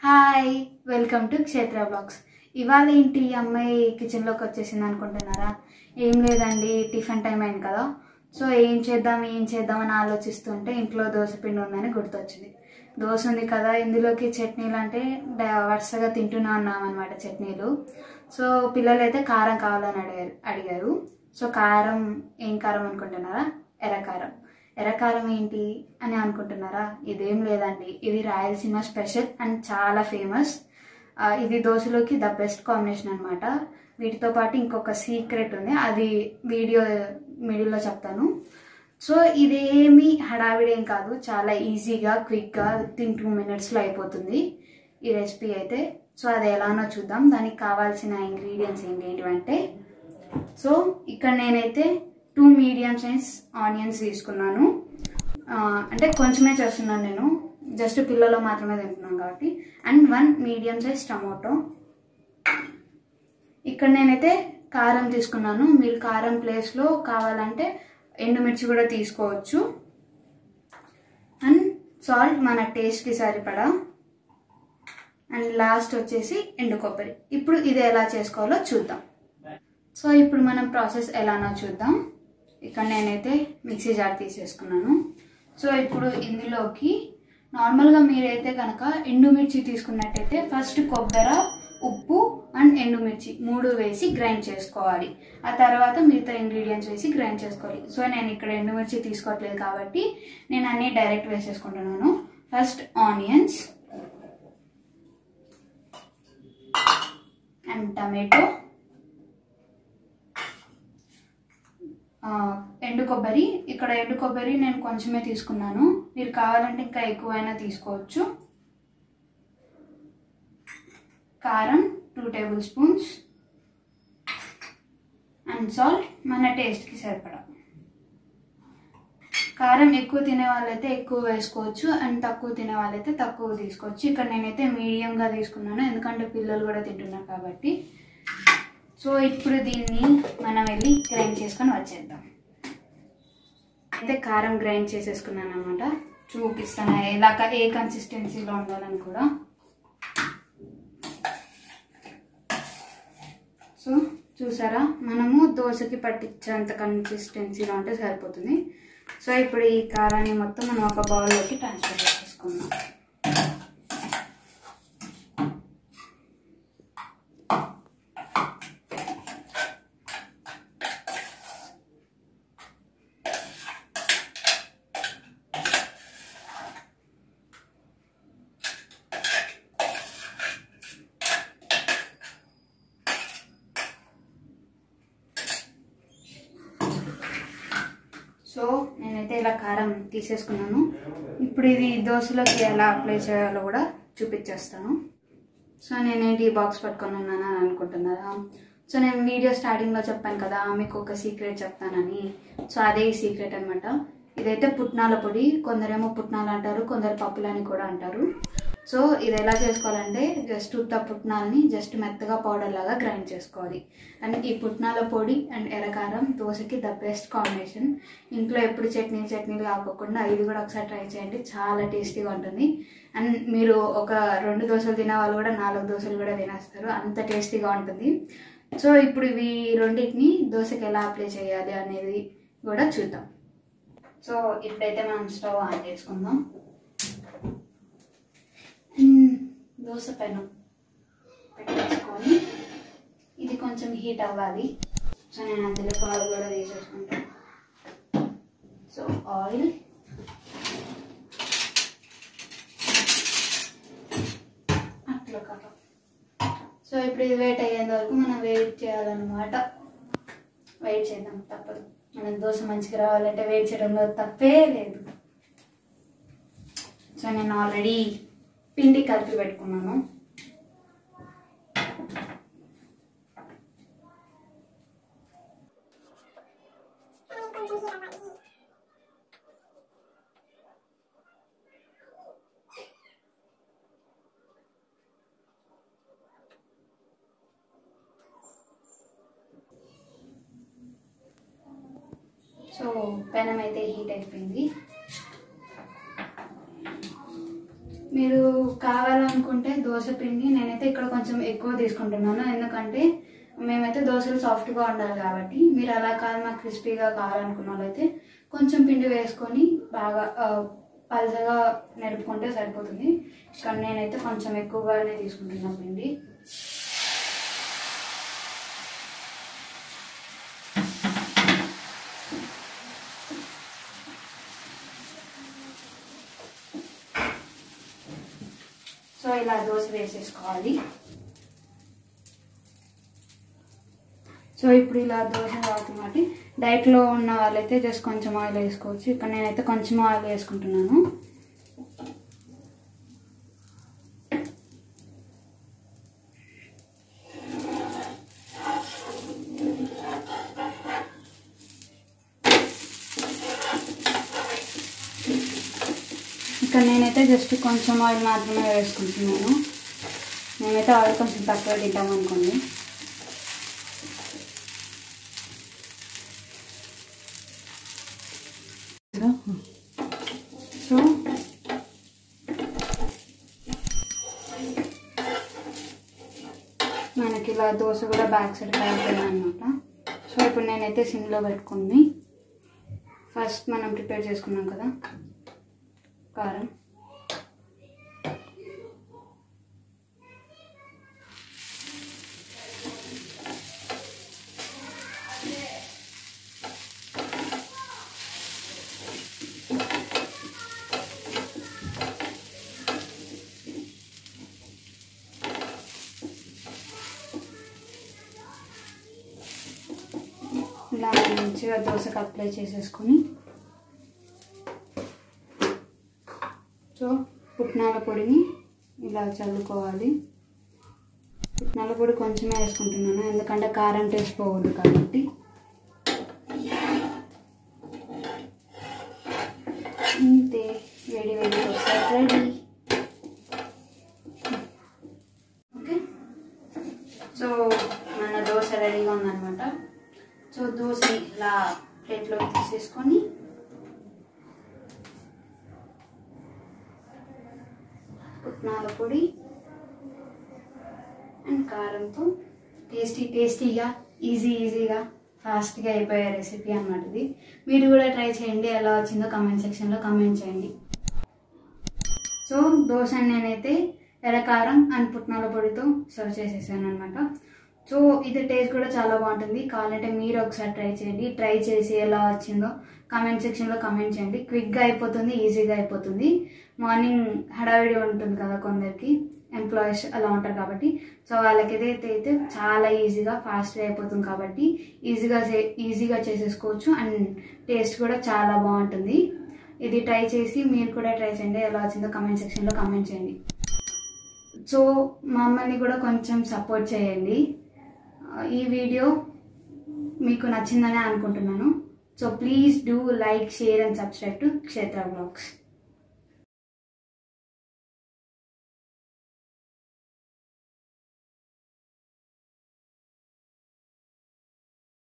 hi welcome to Kshetra blogs ఇవాళ ఏంటి ఈ అమ్మాయి కిచెన్లోకి వచ్చేసింది అనుకుంటున్నారా ఏం లేదండి టిఫిన్ టైం అయింది కదా సో ఏం చేద్దాం ఏం చేద్దాం అని ఆలోచిస్తుంటే ఇంట్లో దోశ పిండి ఉందని గుర్తొచ్చింది దోశ ఉంది కదా ఇందులోకి చట్నీలు అంటే డ- వరుసగా తింటూనే ఉన్నాం అనమాట చట్నీలు సో పిల్లలు అయితే కారం కావాలని అడిగారు అడిగారు సో కారం ఏం కారం అనుకుంటున్నారా ఎర్రకారం ఎర్రకారం ఏంటి అని అనుకుంటున్నారా ఇదేం లేదండి ఇది రాయలసీమ స్పెషల్ అండ్ చాలా ఫేమస్ ఆ, ఇది దోశలోకి ద బెస్ట్ కాంబినేషన్ అనమాట వీటితో పాటు ఇంకొక సీక్రెట్ ఉంది అది వీడియో మిడిల్లో చెప్తాను సో ఇదేమి హడావిడి ఏం కాదు చాలా ఈజీగా క్విక్గా విత్ ఇన్ టూ మినిట్స్లో అయిపోతుంది ఈ రెసిపీ అయితే సో అది ఎలానో చూద్దాం దానికి కావాల్సిన ఇంగ్రీడియంట్స్ ఏంటి ఏంటివంటే సో ఇక్కడ నేనైతే టూ మీడియం సైజ్ ఆనియన్స్ తీసుకున్నాను ఆ, అంటే కొంచెమే చేస్తున్నాను నేను జస్ట్ పిల్లలు మాత్రమే తింటున్నాను కాబట్టి and one medium size tomato ఇక్కడ నేనైతే కారం తీసుకున్నాను మీరు కారం ప్లేస్లో కావాలంటే ఎండుమిర్చి కూడా తీసుకోవచ్చు అండ్ సాల్ట్ మన టేస్ట్కి సరిపడా అండ్ లాస్ట్ వచ్చేసి ఎండు కొబ్బరి ఇప్పుడు ఇది ఎలా చేసుకోవాలో చూద్దాం సో ఇప్పుడు మనం ప్రాసెస్ ఎలానో చూద్దాం ఇక్కడ నేనైతే మిక్సీ జార్ తీసేసుకున్నాను సో ఇప్పుడు ఇందులోకి నార్మల్గా మీరైతే కనుక ఎండుమిర్చి తీసుకున్నట్టయితే ఫస్ట్ కొబ్బరి ఉప్పు అండ్ ఎండుమిర్చి మూడు వేసి గ్రైండ్ చేసుకోవాలి ఆ తర్వాత మిగతా ఇంగ్రీడియంట్స్ వేసి గ్రైండ్ చేసుకోవాలి సో నేను ఇక్కడ ఎండుమిర్చి తీసుకోవట్లేదు కాబట్టి నేను అన్నీ డైరెక్ట్ వేసేసుకుంటున్నాను ఫస్ట్ ఆనియన్స్ అండ్ టమాటో ఆ, ఎండు కొబ్బరి ఇక్కడ ఎండు కొబ్బరి నేను కొంచెమే తీసుకున్నాను మీరు కావాలంటే ఇంకా ఎక్కువైనా తీసుకోవచ్చు కారం two tablespoons and salt మన టేస్ట్కి సరిపడా కారం ఎక్కువ తినే వాళ్ళైతే ఎక్కువ వేసుకోవచ్చు అండ్ తక్కువ తినే వాళ్ళైతే తక్కువ తీసుకోవచ్చు ఇక్కడ నేనైతే మీడియంగా తీసుకున్నాను ఎందుకంటే పిల్లలు కూడా తింటున్నారు కాబట్టి సో ఇప్పుడు దీన్ని మనం వెళ్ళి గ్రైండ్ చేసుకొని వచ్చేద్దాం అయితే కారం గ్రైండ్ చేసేసుకున్నాను అనమాట చూపిస్తాను ఎలా ఏ కన్సిస్టెన్సీలో ఉండాలని కూడా సో చూసారా మనము దోశకి పట్టించేంత కన్సిస్టెన్సీలో ఉంటే సరిపోతుంది సో ఇప్పుడు ఈ కారాన్ని మొత్తం మనం ఒక బౌల్లోకి ట్రాన్స్ఫర్ చేసేసుకుందాం సో నేనైతే ఇలా కారం తీసేసుకున్నాను ఇప్పుడు ఇది దోశలోకి ఎలా అప్లై చేయాలో కూడా చూపించేస్తాను సో నేనేంటి ఈ బాక్స్ పట్టుకొని ఉన్నాను అని అనుకుంటున్నారా సో నేను వీడియో స్టార్టింగ్లో చెప్పాను కదా మీకు ఒక సీక్రెట్ చెప్తానని సో అదే ఈ సీక్రెట్ అనమాట ఇదైతే పుట్నాల పొడి కొందరేమో పుట్నాలు అంటారు కొందరు పప్పులని కూడా అంటారు సో ఇది ఎలా చేసుకోవాలంటే జస్ట్ ఉత్త పుట్నాలని జస్ట్ మెత్తగా పౌడర్ లాగా గ్రైండ్ చేసుకోవాలి అండ్ ఈ పుట్నాల పొడి అండ్ ఎర్రకారం దోశకి ద బెస్ట్ కాంబినేషన్ ఇంట్లో ఎప్పుడు చట్నీ చట్నీలు కాకోకుండా ఇది కూడా ఒకసారి ట్రై చేయండి చాలా టేస్టీగా ఉంటుంది అండ్ మీరు ఒక రెండు దోశలు తినే వాళ్ళు కూడా నాలుగు దోశలు కూడా తినేస్తారు అంత టేస్టీగా ఉంటుంది సో ఇప్పుడు ఇవి రెండింటిని దోశకి ఎలా అప్లై చేయాలి అనేది కూడా చూద్దాం సో ఇప్పుడైతే మనం స్టవ్ ఆన్ చేసుకుందాం మ్మ్, దోశ పెనం పెట్టేసుకొని ఇది కొంచెం హీట్ అవ్వాలి సో నేను అందులో పాలు కూడా తీసేసుకుంటాను సో ఆయిల్ అట్లా కదా సో ఇప్పుడు ఇది వెయిట్ అయ్యేంత వరకు మనం వెయిట్ చేయాలన్నమాట వెయిట్ చేద్దాం తప్పదు మనం దోశ మంచిగా రావాలంటే వెయిట్ చేయడంలో తప్పే లేదు సో నేను ఆల్రెడీ పిండి కలిపి పెట్టుకున్నాను సో పెనం అయితే హీట్ అయిపోయింది మీరు కావాలనుకుంటే దోశ పిండి నేనైతే ఇక్కడ కొంచెం ఎక్కువ తీసుకుంటున్నాను ఎందుకంటే మేమైతే దోశలు సాఫ్ట్గా ఉండాలి కాబట్టి మీరు అలా కాదు మాకు క్రిస్పీగా కావాలనుకున్న వాళ్ళైతే కొంచెం పిండి వేసుకొని బాగా ఆ, పలచగా నడుపుకుంటే సరిపోతుంది కానీ నేనైతే కొంచెం ఎక్కువగానే తీసుకుంటున్నాను పిండి సో ఇలా దోశ వేసేసుకోవాలి సో ఇప్పుడు ఇలా దోశ కాబట్టి డైట్లో ఉన్న వాళ్ళైతే జస్ట్ కొంచెం ఆయిల్ వేసుకోవచ్చు ఇక్కడ నేనైతే కొంచెం ఆయిల్ వేసుకుంటున్నాను ఇక్కడ నేనైతే జస్ట్ కొంచెం ఆయిల్ మాత్రమే వేసుకుంటున్నాను మేమైతే ఆయిల్ కొంచెం తక్కువ తింటాం అనుకోండి సో మనకి ఇలా దోశ కూడా బ్యాక్ సైడ్ అయిపోయింది అనమాట సో ఇప్పుడు నేనైతే సిమ్లో పెట్టుకుంది ఫస్ట్ మనం ప్రిపేర్ చేసుకున్నాం కదా కారం ఇలా మంచిగా దోశకు అప్లై చేసేసుకొని సో పుట్నాల పొడిని ఇలా చల్లుకోవాలి పుట్నాల పొడి కొంచెమే వేసుకుంటున్నాను ఎందుకంటే కారం టేస్ట్ పోవద్దు కాబట్టి ఇంతే వేడి వేడి దోశ రెడీ ఓకే సో మన దోశ రెడీగా ఉందన్నమాట సో దోశని ఇలా ప్లేట్లోకి తీసేసుకొని పుట్నాల పొడి అండ్ కారంతో టేస్టీ టేస్టీగా ఈజీ ఈజీగా ఫాస్ట్గా అయిపోయే రెసిపీ అన్నమాట ఇది మీరు కూడా ట్రై చేయండి ఎలా వచ్చిందో కమెంట్ సెక్షన్లో కమెంట్ చేయండి సో దోశ నేనైతే ఎర్రకారం అండ్ పుట్నాల పొడితో సర్వ్ చేసేసాను అనమాట సో ఇది టేస్ట్ కూడా చాలా బాగుంటుంది కావాలంటే మీరు ఒకసారి ట్రై చేయండి ట్రై చేసి ఎలా వచ్చిందో కమెంట్ సెక్షన్లో కమెంట్ చేయండి క్విక్గా అయిపోతుంది ఈజీగా అయిపోతుంది మార్నింగ్ హడావిడి ఉంటుంది కదా కొందరికి ఎంప్లాయీస్ అలా ఉంటారు కాబట్టి సో వాళ్ళకి ఏదైతే అయితే చాలా ఈజీగా ఫాస్ట్గా అయిపోతుంది కాబట్టి ఈజీగా చే ఈజీగా చేసేసుకోవచ్చు అండ్ టేస్ట్ కూడా చాలా బాగుంటుంది ఇది ట్రై చేసి మీరు కూడా ట్రై చేయండి ఎలా వచ్చిందో కమెంట్ సెక్షన్లో కమెంట్ చేయండి సో మమ్మల్ని కూడా కొంచెం సపోర్ట్ చేయండి ఈ వీడియో మీకు నచ్చిందని అనుకుంటున్నాను so please do like share and subscribe to Kshetra blogs